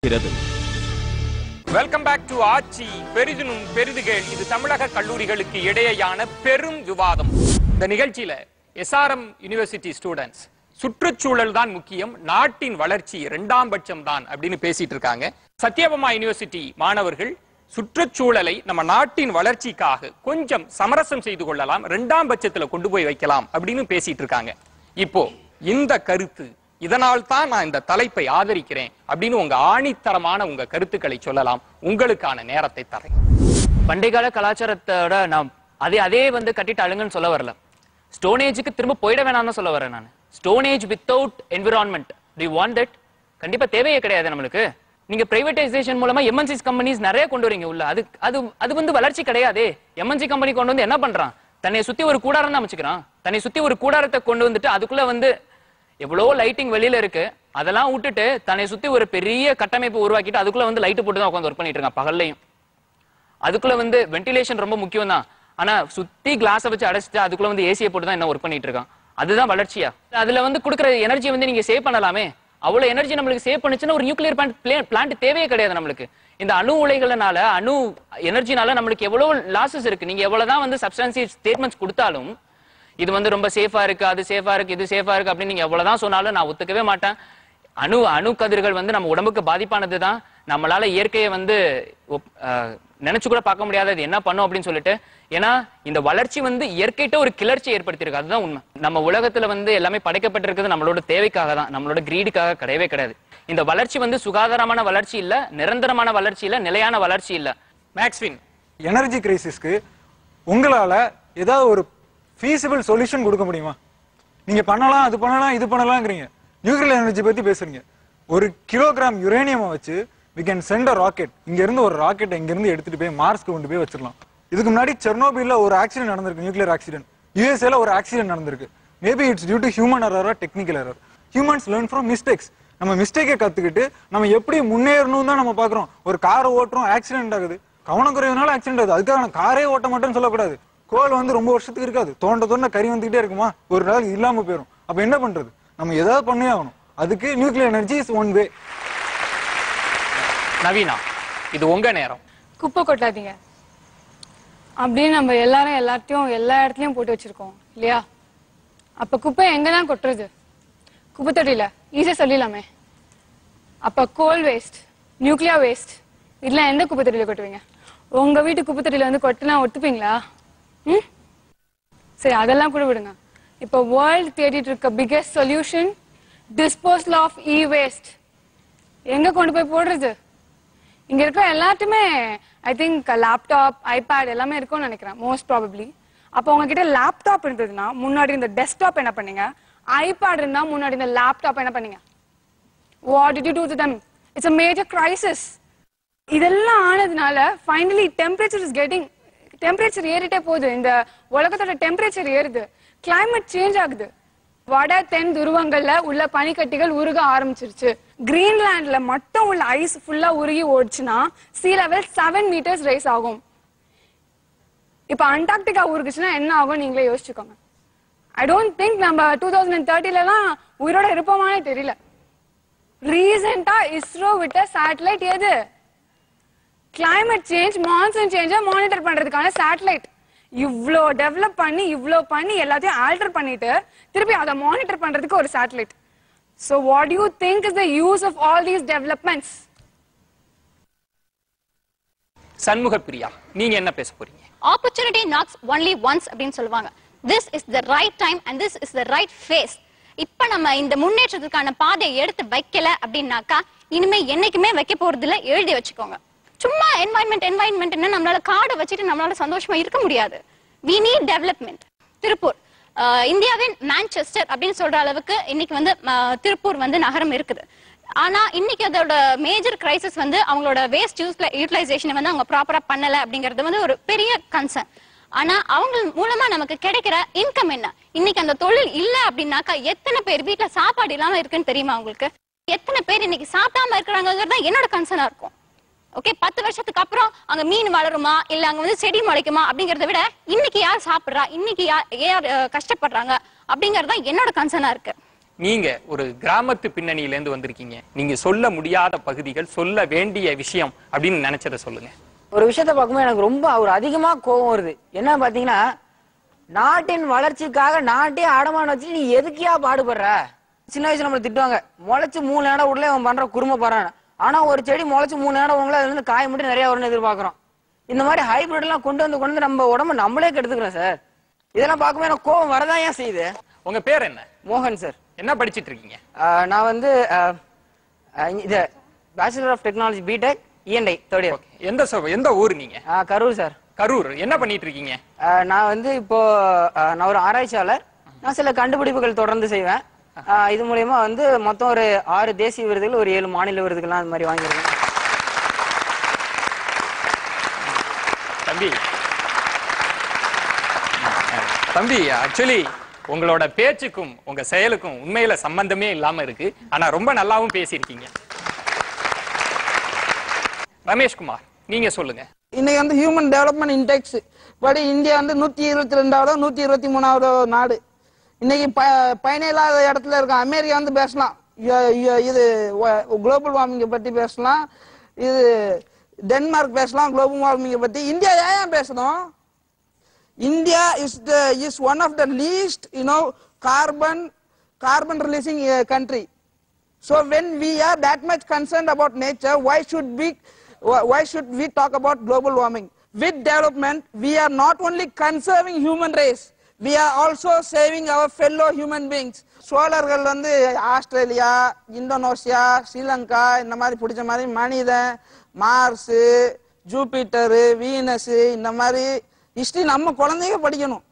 இருக்கிறது welcome back to ஆட்சி பெரிதினும் பெரிதுகள் இது தமிழக கல்லூரிகளுக்கு இடையேயான பெரும் விவாதம் இந்த நிகழ்ச்சியில எஸ்ஆர்எம் யூனிவர்சிட்டி ஸ்டூடெண்ட்ஸ் சுற்றுச்சூழல் தான் முக்கியம் நாட்டின் வளர்ச்சி இரண்டாம் பட்சம் தான் அப்படின்னு பேசிட்டு இருக்காங்க சத்யபாமா யூனிவர்சிட்டி மாணவர்கள் சுற்றுச்சூழலை நம்ம நாட்டின் வளர்ச்சிக்காக கொஞ்சம் சமரசம் செய்து கொள்ளலாம் இரண்டாம் பட்சத்துல கொண்டு போய் வைக்கலாம் அப்படின்னு பேசிட்டு இருக்காங்க இப்போ இந்த கருத்து இதனால் தான் நான் இந்த தலைப்பை ஆதரிக்கிறேன் அப்படின்னு உங்க ஆணித்தரமான உங்க கருத்துக்களை சொல்லலாம் உங்களுக்கான நேரத்தை தரேன் பண்டைக்கால கலாச்சாரத்தோட நாம் அதே அதே வந்து கட்டிட்டு அழுங்கன்னு சொல்ல வரல ஸ்டோன் ஏஜுக்கு திரும்ப போயிட வேணாம்னு சொல்ல வரேன் நான் stone age without environment to want that கண்டிப்பா தேவையே கிடையாது நம்மளுக்கு நீங்க பிரைவேடைசேஷன் மூலமா எம்என்சிஸ் கம்பெனிஸ் நிறைய கொண்டு வரீங்க உள்ள அது அது அது வந்து வளர்ச்சி கிடையாதே எம்என்சி கம்பெனி கொண்டு வந்து என்ன பண்றான் தன்னை சுத்தி ஒரு கூடாரம் தான் அமைச்சுக்கிறான் தன்னை சுத்தி ஒரு கூடாரத்தை கொண்டு வந்துட்டு அதுக்குள்ள வந்து எவ்வளவோ லைட்டிங் வெளியில இருக்கு அதெல்லாம் விட்டுட்டு தன்னை சுத்தி ஒரு பெரிய கட்டமைப்பு உருவாக்கிட்டு அதுக்குள்ள வந்து லைட் போட்டு தான் உட்காந்து ஒர்க் பண்ணிட்டு இருக்கான் பகல்லையும் அதுக்குள்ள வந்து வென்டிலேஷன் ரொம்ப முக்கியம் தான் ஆனா சுத்தி கிளாஸை வச்சு அடைச்சிட்டு அதுக்குள்ள வந்து ஏசியை போட்டு தான் என்ன ஒர்க் பண்ணிட்டு இருக்கான் அதுதான் வளர்ச்சியா அதுல வந்து கொடுக்குற எனர்ஜியை வந்து நீங்க சேவ் பண்ணலாமே அவ்வளவு எனர்ஜி நம்மளுக்கு சேவ் பண்ணுச்சுன்னா ஒரு நியூக்ளியர் பிளான்ட் பிளான்ட் தேவையே கிடையாது நம்மளுக்கு இந்த அணு உலைகள்னால அணு எனர்ஜினால நம்மளுக்கு எவ்வளவு லாசஸ் இருக்கு நீங்க எவ்வளவுதான் வந்து சப்ஸ்டான்சியல் ஸ்டேட்மெண்ட்ஸ் கொடுத்தாலும் இது வந்து ரொம்ப சேஃபா இருக்கு அது சேஃபா இருக்கு இது சேஃபா இருக்கு அப்படின்னு நீங்க எவ்வளவுதான் சொன்னாலும் நான் ஒத்துக்கவே மாட்டேன் அணு அணு கதிர்கள் வந்து நம்ம உடம்புக்கு பாதிப்பானது தான் நம்மளால இயற்கையை வந்து ஒப்- அஹ், நினைச்சு கூட பார்க்க முடியாத இது என்ன பண்ணும் அப்படின்னு சொல்லிட்டு ஏன்னா இந்த வளர்ச்சி வந்து இயற்கைட்ட ஒரு கிளர்ச்சி ஏற்படுத்தியிருக்கு அதுதான் உண்மை நம்ம உலகத்துல வந்து எல்லாமே படைக்கப்பட்டிருக்கிறது நம்மளோட தேவைக்காக தான் நம்மளோட கிரீடுக்காக கிடையவே கிடையாது இந்த வளர்ச்சி வந்து சுகாதாரமான வளர்ச்சி இல்ல நிரந்தரமான வளர்ச்சி இல்ல நிலையான வளர்ச்சி இல்ல மேக்ஸ்வின் எனர்ஜி கிரைசிஸ்க்கு உங்களால ஏதாவது ஒரு ஃபீஸிபிள் சொல்யூஷன் கொடுக்க முடியுமா நீங்க பண்ணலாம் அது பண்ணலாம் இது பண்ணலாம்ங்கிறீங்க நியூக்ளியர் எனர்ஜி பத்தி பேசுறீங்க ஒரு கிலோகிராம் யுரேனியம் வச்சு we can send a rocket இங்க இருந்து ஒரு ராக்கெட் இங்க இருந்து எடுத்துட்டு போய் மார்ஸ்க்கு கொண்டு போய் வச்சிடலாம் இதுக்கு முன்னாடி செர்னோபில்ல ஒரு ஆக்சிடென்ட் நடந்திருக்கு நியூக்ளியர் ஆக்சிடென்ட் யூஎஸ்ஏல ஒரு ஆக்சிடென்ட் நடந்திருக்கு maybe it's due to human எரரா technical error humans learn from mistakes நம்ம மிஸ்டேக்கை கத்துக்கிட்டு நம்ம எப்படி முன்னேறணும் தான் நம்ம பாக்குறோம் ஒரு காரை ஓட்டுறோம் ஆக்சிடென்ட் ஆகுது கவனக்குறைவுனால ஆக்சிடென்ட் ஆகுது அதுக்காக நான் காரே ஓட்ட மாட்டேன்னு சொல்லக்கூடாது கோல் வந்து ரொம்ப வருஷத்துக்கு இருக்காது தோண்ட தோண்ட கறி வந்துகிட்டே இருக்குமா ஒரு நாள் இல்லாம போயிடும் அப்ப என்ன பண்றது நம்ம ஏதாவது பண்ணே ஆகணும் அதுக்கு nuclear energy is one way Naveena இது உங்க நேரம் குப்பை கொட்டாதீங்க அப்படின்னு நம்ம எல்லாரும் எல்லாத்தையும் எல்லா இடத்துலயும் போட்டு வச்சிருக்கோம் இல்லையா அப்ப குப்பை எங்கதான் கொட்டுறது குப்பை தொட்டியில ஈஸியா சொல்லிடலாமே அப்ப கோல் வேஸ்ட் நியூக்ளியர் வேஸ்ட் இதெல்லாம் எந்த குப்பை தொட்டியில கொட்டுவீங்க உங்க வீட்டு குப்பை தொட்டியில வந்து கொட்டினா ஒத்துப்பீங்களா ம் சரி அதெல்லாம் கூட விடுங்க இப்போ வேர்ல்ட் தேடிட்டு இருக்க biggest solution disposal of e waste எங்க கொண்டு போய் போடுறது இங்க இருக்க எல்லாத்துமே ஐ திங்க் லேப்டாப் ஐபேட் எல்லாமே இருக்கும்னு நினைக்கிறேன் மோஸ்ட் ப்ராபப்ளி அப்போ உங்ககிட்ட லேப்டாப் இருந்ததுன்னா முன்னாடி இந்த டெஸ்க்டாப் என்ன பண்ணீங்க ஐபேட் இருந்தா முன்னாடி இந்த லேப்டாப் என்ன பண்ணீங்க what did you do to them it's a major crisis இதெல்லாம் ஆனதுனால finally temperature is getting temperature ஏறிட்டே போகுது இந்த உலகத்தோட டெம்பரேச்சர் ஏறுது climate சேஞ்ச் ஆகுது வட தென் துருவங்கள்ல உள்ள பனிக்கட்டிகள் உருக ஆரம்பிச்சிருச்சு கிரீன்லாண்ட்ல மட்டும் உள்ள ஐஸ் ஃபுல்லா உருகி ஓடுச்சுன்னா sea level seven meters rise ஆகும் இப்ப அண்டார்டிகா உருகுச்சுன்னா என்ன ஆகும் நீங்களே யோசிச்சுக்கோங்க ஐ டோன்ட் திங்க் நம்ம டூ தௌசண்ட் தேர்ட்டிலலாம் உயிரோட இருப்போமானே தெரியல ரீசெண்டா இஸ்ரோ விட்ட சேட்டலைட் எது climate சேஞ்ச் மான்சூன் சேஞ்ச மானிட்டர் பண்றதுக்கான சேட்டலைட் இவ்ளோ டெவலப் பண்ணி இவ்ளோ பண்ணி எல்லாத்தையும் ஆல்டர் பண்ணிட்டு திருப்பி அதை மானிட்டர் பண்றதுக்கு ஒரு satellite so what you think is the use of all these developments Shanmuga Priya நீங்க என்ன பேச போறீங்க opportunity knocks only once அப்படின்னு சொல்லுவாங்க this is the right time and this is the right phase இப்ப நம்ம இந்த முன்னேற்றத்துக்கான பாதையை எடுத்து வைக்கல அப்படின்னாக்கா இனிமே என்னைக்குமே வைக்க போறது இல்ல எழுதி வச்சுக்கோங்க சும்மா என்வாயன்மெண்ட் என்வாயன்மெண்ட் நம்மளால காடை வச்சுட்டு நம்மளால சந்தோஷமா இருக்க முடியாது we need டெவலப்மெண்ட் திருப்பூர் ஆஹ் இந்தியாவின் மான்செஸ்டர் அப்படின்னு சொல்ற அளவுக்கு இன்னைக்கு வந்து ஆஹ் திருப்பூர் வந்து நகரம் இருக்குது ஆனா இன்னைக்கு அதோட மேஜர் கிரைசிஸ் வந்து அவங்களோட வேஸ்ட் யூட்டிலைசேஷன் வந்து அவங்க ப்ராப்பரா பண்ணல அப்படிங்கிறது வந்து ஒரு பெரிய கன்சர்ன் ஆனா அவங்க மூலமா நமக்கு கிடைக்கிற இன்கம் என்ன இன்னைக்கு அந்த தொழில் இல்ல அப்படின்னாக்கா எத்தனை பேர் வீட்ல சாப்பாடு இல்லாம இருக்குன்னு தெரியுமா உங்களுக்கு எத்தனை பேர் இன்னைக்கு சாப்பிடாம இருக்கிறாங்கிறது தான் என்னோட கன்சர்னா இருக்கும் ஓகே பத்து வருஷத்துக்கு அப்புறம் அங்க மீன் வளருமா இல்ல அங்க வந்து செடி முளைக்குமா அப்படிங்கறத விட இன்னைக்கு யார் சாப்பிடுறா இன்னைக்கு யார் யார் அஹ், கஷ்டப்படுறாங்க அப்படிங்கறது தான் என்னோட கன்சர்னா இருக்கு நீங்க ஒரு கிராமத்து பின்னணியில இருந்து வந்திருக்கீங்க நீங்க சொல்ல முடியாத பகுதிகள் சொல்ல வேண்டிய விஷயம் அப்படின்னு நினைச்சதை சொல்லுங்க ஒரு விஷயத்த பார்க்கும்போது எனக்கு ரொம்ப ஒரு அதிகமா கோபம் வருது என்ன பாத்தீங்கன்னா நாட்டின் வளர்ச்சிக்காக நாட்டே அடமானம் வச்சு நீ எதுக்கியா பாடுபடுற சின்ன வயசுல நம்மள திட்டுவாங்க முளைச்சு மூணு இடம் உடனே அவன் பண்ற குறும்ப பாறான் ஆனா ஒரு செடி முளைச்சு மூணு இடம் உங்களை அதுல இருந்து காய் மட்டும் நிறைய வரும்னு எதிர்பார்க்கறோம் இந்த மாதிரி ஹைபிரிட் எல்லாம் கொண்டு வந்து கொண்டு வந்து நம்ம உடம்ப நம்மளே கெடுத்துக்கிறோம் சார் இதெல்லாம் பார்க்கும்போது எனக்கு கோபம் வரதான் ஏன் செய்யுது உங்க பேர் என்ன மோகன் சார் என்ன படிச்சிட்டு இருக்கீங்க ஆஹ் நான் வந்து ஆஹ், ஆஹ் இது bachelor of technology BTech ENI third year எந்த சொ- எந்த ஊர் நீங்க கரூர் சார் கரூர் என்ன பண்ணிட்டு இருக்கீங்க ஆஹ் நான் வந்து இப்போ ஆஹ் நான் ஒரு ஆராய்ச்சியாளர் நான் சில கண்டுபிடிப்புகள் தொடர்ந்து செய்வேன் ஆஹ் இது மூலியமா வந்து மொத்தம் ஒரு ஆறு தேசிய விருதுகள் ஒரு ஏழு மாநில விருதுகள்லாம் அந்த மாதிரி வாங்கியிருக்கேன் தம்பி தம்பி ஆக்சுவலி உங்களோட பேச்சுக்கும் உங்க செயலுக்கும் உண்மையில சம்பந்தமே இல்லாம இருக்கு ஆனா ரொம்ப நல்லாவும் பேசியிருக்கீங்க ரமேஷ்குமார் நீங்க சொல்லுங்க இன்னைக்கு வந்து ஹியூமன் டெவலப்மெண்ட் இன்டெக்ஸ் படி இந்தியா வந்து நூத்தி இருபத்தி ரெண்டாவது நூத்தி இருபத்தி மூணாவது நாடு இன்னைக்கு ப பயனில்லாத இடத்துல இருக்க அமெரிக்கா வந்து பேசலாம் இ- இ- இது குளோபல் வார்மிங்கை பத்தி பேசலாம் இது டென்மார்க் பேசலாம் குளோபல் வார்மிங்கை பத்தி இந்தியா ஏன் ஏன் பேசணும் India is the is one of the least you know carbon carbon releasing uh, country. So when we are that much concerned about nature, why should we why why should we talk about global warming? With development, we are not only conserving human race, we are also saving our fellow human beings. சோழர்கள் வந்து Australia Indonesia Sri Lanka இந்த மாதிரி பிடிச்ச மாதிரி மனிதன் Mars Jupiter Venus இந்த மாதிரி history நம்ம குழந்தைங்க படிக்கணும்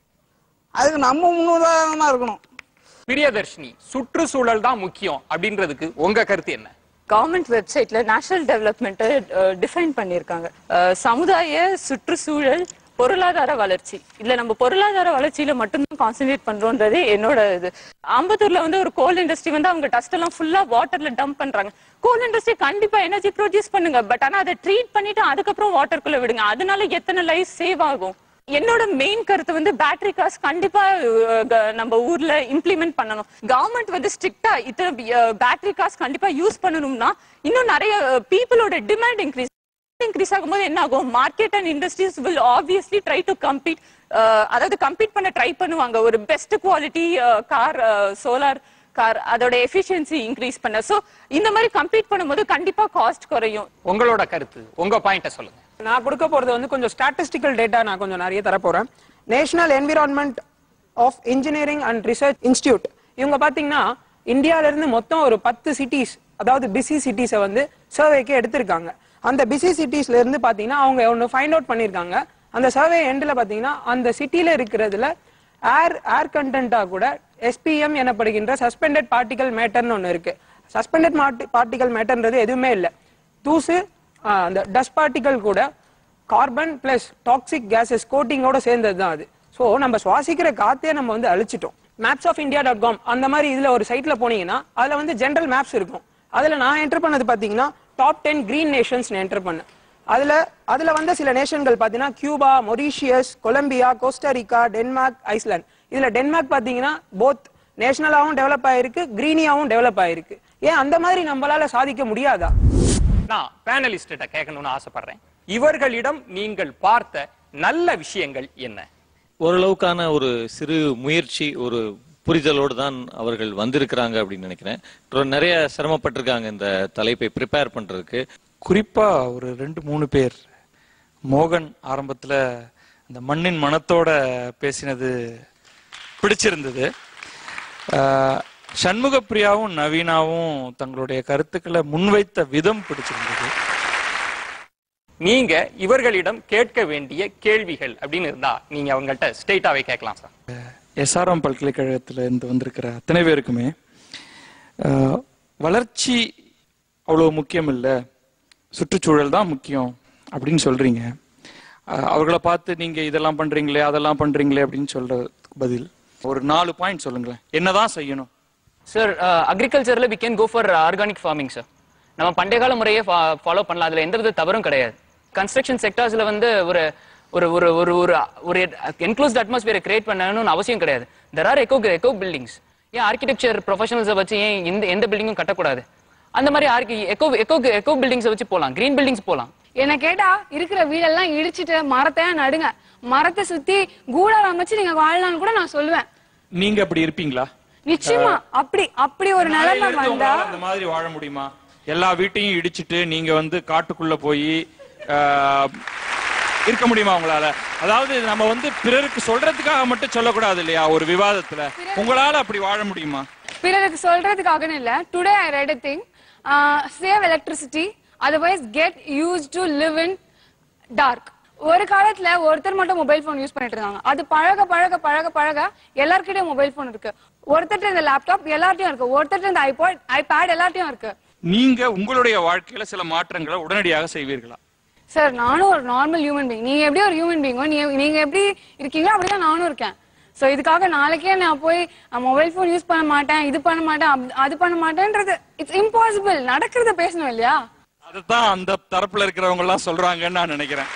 அதுக்கு நம்ம முன்னுதாரணமா இருக்கணும் பிரியதர்ஷினி சுற்றுச்சூழல் தான் முக்கியம் அப்படின்றதுக்கு உங்க கருத்து என்ன கவர்மெண்ட் வெப்சைட்ல நேஷனல் டெவலப்மெண்ட்டை டிஃபைன் பண்ணியிருக்காங்க அஹ், சமுதாய சுற்றுச்சூழல் பொருளாதார வளர்ச்சி இல்ல நம்ம பொருளாதார வளர்ச்சியில மட்டும்தான் கான்சென்ட்ரேட் பண்றோன்றது என்னோட இது ஆம்பத்தூர்ல வந்து ஒரு கோல் இண்டஸ்ட்ரி வந்து அவங்க டஸ்ட் எல்லாம் ஃபுல்லா வாட்டர்ல டம்ப் பண்றாங்க கோல் இண்டஸ்ட்ரி கண்டிப்பா எனர்ஜி ப்ரொடியூஸ் பண்ணுங்க பட் ஆனா அதை ட்ரீட் பண்ணிட்டு அதுக்கப்புறம் வாட்டருக்குள்ள விடுங்க அதனால எத்தனை லைஃப் சேவ் ஆகும் என்னோட மெயின் கருத்து வந்து பேட்டரி காஸ் கண்டிப்பா அஹ், க- நம்ம ஊர்ல இம்ப்ளிமெண்ட் பண்ணணும் கவர்மெண்ட் வந்து ஸ்ட்ரிக்டா இத்தனை பேட்டரி காஸ் கண்டிப்பா யூஸ் பண்ணணும்னா இன்னும் நிறைய பீப்புளோட டிமாண்ட் இன்க்ரீஸ் இன்க்ரீஸ் ஆகும்போது என்ன ஆகும் market and industries will obviously try to compete அதாவது கம்பீட் பண்ண ட்ரை பண்ணுவாங்க ஒரு best quality car solar car அதோட எஃபிஷியன்சி இன்க்ரீஸ் பண்ண சோ இந்த மாதிரி கம்பீட் பண்ணும்போது கண்டிப்பா காஸ்ட் குறையும் உங்களோட கருத்து உங்க பாயிண்ட சொல்லுங்க நான் கொடுக்க போறது வந்து கொஞ்சம் ஸ்டாட்டிஸ்டிக்கல் டேட்டா நான் கொஞ்சம் நிறைய தர போறேன் national environment of engineering and research institute இவங்க பாத்தீங்கன்னா இந்தியால இருந்து மொத்தம் ஒரு பத்து சிட்டிஸ் அதாவது பிஸி சிட்டிஸை வந்து சர்வேக்கு எடுத்திருக்காங்க அந்த பிஸி சிட்டிஸ்ல இருந்து பாத்தீங்கன்னா அவங்க ஒன்று ஃபைண்ட் அவுட் பண்ணிருக்காங்க அந்த சர்வே எண்ட்ல பாத்தீங்கன்னா அந்த சிட்டில இருக்கிறதுல ஏர் ஏர் கண்டென்ட்டா கூட எஸ்பிஎம் எனப்படுகின்ற சஸ்பெண்டட் பார்ட்டிகல் மேட்டர்னு ஒன்று இருக்கு சஸ்பெண்டட் பார்ட்டிகல் மேட்டர்ன்றது எதுவுமே இல்லை தூசு ஆ, அந்த டஸ்ட் பார்ட்டிகல் கூட கார்பன் பிளஸ் டாக்ஸிக் கேசஸ் கோட்டிங்கோட சேர்ந்தது தான் அது ஸோ நம்ம சுவாசிக்கிற காத்தே நம்ம வந்து அழிச்சிட்டோம் maps of India dot com அந்த மாதிரி இதுல ஒரு சைட்ல போனீங்கன்னா அதுல வந்து ஜென்ரல் மேப்ஸ் இருக்கும் அதுல நான் என்டர் பண்ணது பாத்தீங்கன்னா top ten green nations enter பண்ணேன் அதுல அதுல வந்த சில நேஷன்கள் பாத்தீங்கன்னா Cuba Mauritius Colombia Costa Rica Denmark Iceland இதுல டென்மார்க் பாத்தீங்கன்னா போத் நேஷனலாவும் டெவலப் ஆயிருக்கு கிரீனியாவும் டெவலப் ஆயிருக்கு ஏன் அந்த மாதிரி நம்மளால சாதிக்க முடியாதா நான் பேனலிஸ்ட கேட்கணும்னு ஆசைப்படுறேன் இவர்களிடம் நீங்கள் பார்த்த நல்ல விஷயங்கள் என்ன ஓரளவுக்கான ஒரு சிறு முயற்சி ஒரு புரிதலோடு தான் அவர்கள் வந்திருக்கிறாங்க அப்படின்னு நினைக்கிறேன் அப்புறம் நிறைய சிரமப்பட்டிருக்காங்க இந்த தலைப்பை ப்ரிப்பேர் பண்றதுக்கு குறிப்பா ஒரு ரெண்டு மூணு பேர் மோகன் ஆரம்பத்துல அந்த மண்ணின் மனத்தோட பேசினது பிடிச்சிருந்தது ஆஹ், சண்முகப்பிரியாவும் நவீனாவும் தங்களுடைய கருத்துக்களை முன்வைத்த விதம் பிடிச்சிருந்தது நீங்க இவர்களிடம் கேட்க வேண்டிய கேள்விகள் அப்படின்னு இருந்தா நீங்க அவங்கள்ட்ட ஸ்ட்ரெயிட்டாவே கேட்கலாம் சார் எஸ்ஆர்எம் பல்கலைக்கழகத்துல இருந்து வந்திருக்கிற அத்தனை பேருக்குமே ஆஹ், வளர்ச்சி அவ்வளவு முக்கியம் இல்லை சுற்றுச்சூழல் தான் முக்கியம் அப்படின்னு சொல்றீங்க ஆஹ், அவர்களை பார்த்து நீங்க இதெல்லாம் பண்றீங்களே அதெல்லாம் பண்றீங்களே அப்படின்னு சொல்றதுக்கு பதில் ஒரு நாலு பாயிண்ட் சொல்லுங்களேன் என்னதான் செய்யணும் சார் அக்ரிகல்ச்சர்ல we can go for organic farming sir நம்ம பண்டைய கால முறையே ஃபாலோ பண்ணலாம் அதுல எந்த வித தவறும் கிடையாது கன்ஸ்ட்ரக்ஷன் செக்டர்ஸ்ல வந்து ஒரு ஒரு ஒரு ஒரு ஒரு ஒரு என்க்ளோஸ்ட் அட்மாஸ்பியரை கிரியேட் பண்ணணும்னு அவசியம் கிடையாது there are eco eco buildings ஏன் ஆர்கிடெக்சர் ப்ரொஃபஷனல்ஸை வச்சு ஏன் எந்த எந்த பில்டிங்கும் கட்டக்கூடாது அந்த மாதிரி ஆர்கி எக்கோ எக்கோ எக்கோ பில்டிங்ஸை வச்சு போகலாம் கிரீன் பில்டிங்ஸ் போகலாம் என்ன கேட்டா இருக்கிற வீடெல்லாம் இடிச்சிட்டு மரத்தை நடுங்க மரத்தை சுத்தி கூடாரம் அமைச்சு நீங்க வாழலாம்னு கூட நான் சொல்லுவேன் நீங்க அப்படி இருப்பீங்களா நிச்சயமா அப்படி அப்படி ஒரு நிலைமை நாளையிலிருந்து வந்தா உங்களால அந்த மாதிரி வாழ முடியுமா எல்லா வீட்டையும் இடிச்சிட்டு நீங்க வந்து காட்டுக்குள்ள போய் இருக்க முடியுமா உங்களால அதாவது நம்ம வந்து பிறருக்கு சொல்றதுக்காக மட்டும் சொல்லக்கூடாது இல்லையா ஒரு விவாதத்துல உங்களால அப்படி வாழ முடியுமா பிறருக்கு சொல்றதுக்காக இல்ல today I read thing save electricity otherwise get use to live in dark ஒரு காலத்துல ஒருத்தர் மட்டும் மொபைல் போன் யூஸ் பண்ணிட்டு இருந்தாங்க அது பழக பழக பழக பழக எல்லார்கிட்டயும் மொபைல் போன் இருக்கு ஒருத்தர் இந்த லேப்டாப் எல்லார்ட்டையும் இருக்கு ஒருத்தர் இந்த ஐபாட் ஐபேட் எல்லார்ட்டையும் இருக்கு நீங்க உங்களுடைய வாழ்க்கையில சில மாற்றங்களை உடனடியாக செய்வீர்களா சார் நானும் ஒரு நார்மல் ஹியூமன் பீங் நீங்க எப்படி ஒரு ஹியூமன் பீங்கோ நீங்க எப்படி இருக்கீங்களோ அப்படிதான் நானும் இருக்கேன் சோ இதுக்காக நாளைக்கே நான் போய் மொபைல் போன் யூஸ் பண்ண மாட்டேன் இது பண்ண மாட்டேன் அப்- அது பண்ண மாட்டேன்றது இட்ஸ் இம்பாசிபிள் நடக்கிறத பேசணும் இல்லையா அதுதான் அந்த தரப்புல இருக்கிறவங்க எல்லாம் சொல்றாங்கன்னு நான் நினைக்கிறேன்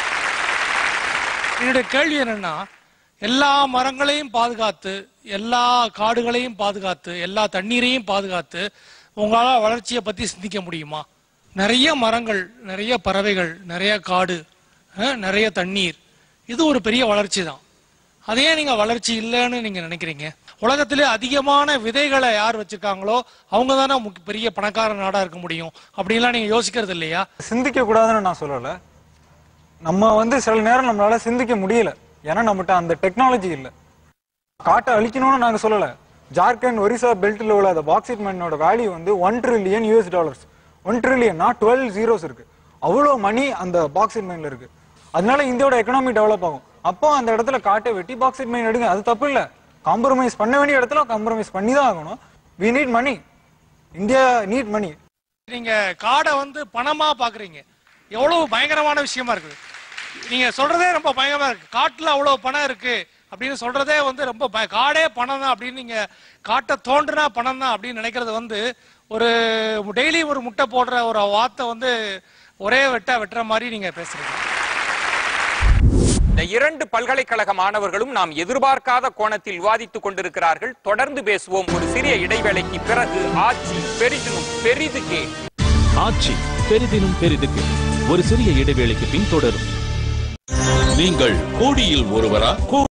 என்னுடைய கேள்வி என்னன்னா எல்லா மரங்களையும் பாதுகாத்து எல்லா காடுகளையும் பாதுகாத்து எல்லா தண்ணீரையும் பாதுகாத்து உங்களால வளர்ச்சியை பத்தி சிந்திக்க முடியுமா நிறைய மரங்கள் நிறைய பறவைகள் நிறைய காடு அஹ், நிறைய தண்ணீர் இது ஒரு பெரிய வளர்ச்சி தான் அதே நீங்க வளர்ச்சி இல்லைன்னு நீங்க நினைக்கிறீங்க உலகத்திலே அதிகமான விதைகளை யார் வச்சிருக்காங்களோ அவங்க தானே முக்கிய- பெரிய பணக்கார நாடா இருக்க முடியும் அப்படின்லாம் நீங்க யோசிக்கிறது இல்லையா சிந்திக்க கூடாதுன்னு நான் சொல்லல நம்ம வந்து சில நேரம் நம்மளால சிந்திக்க முடியல ஏன்னா நம்மகிட்ட அந்த டெக்னாலஜி இல்ல காட்டை அழிக்கணும்னு நாங்க சொல்லல ஜார்க்கண்ட் ஒரிசா பெல்ட்ல உள்ள அந்த பாக்ஸிட் மைனோட வேல்யூ வந்து one trillion US dollars one ட்ரில்லியன்னா டுவெல் ஜீரோஸ் இருக்கு அவ்வளோ மணி அந்த பாக்ஸிட் மைன்ல இருக்கு அதனால இந்தியாவோட எக்கனாமி டெவலப் ஆகும் அப்போ அந்த இடத்துல காட்டை வெட்டி பாக்ஸிட் மைன் எடுங்க அது தப்பு இல்ல காம்ப்ரமைஸ் பண்ண வேண்டிய இடத்துல காம்ப்ரமைஸ் பண்ணி தான் ஆகணும் we need money India need money நீங்க காடை வந்து பணமா பாக்குறீங்க எவ்வளவு பயங்கரமான விஷயமா இருக்குது நீங்க சொல்றதே ரொம்ப பயங்கரமா இருக்கு காட்டுல அவ்வளவு பணம் இருக்கு அப்படின்னு சொல்றதே வந்து ரொம்ப பய- காடே பணம் தான் அப்படின்னு நீங்க காட்டை தோன்றுனா பணம் தான் அப்படின்னு நினைக்கிறது வந்து ஒரு டெய்லி ஒரு முட்டை போடுற ஒரு வார்த்தை வந்து ஒரே வெட்டா வெட்டுற மாதிரி நீங்க பேசுறீங்க இந்த இரண்டு பல்கலைக்கழக மாணவர்களும் நாம் எதிர்பார்க்காத கோணத்தில் விவாதித்துக் கொண்டிருக்கிறார்கள் தொடர்ந்து பேசுவோம் ஒரு சிறிய இடைவேளைக்கு பிறகு ஆட்சி பெரிதினும் பெரிது கேள் ஆட்சி பெரிதினும் பெரிதுக்கு ஒரு சிறிய இடைவேளைக்கு பின் தொடரும் நீங்கள் கோடியில் ஒருவரா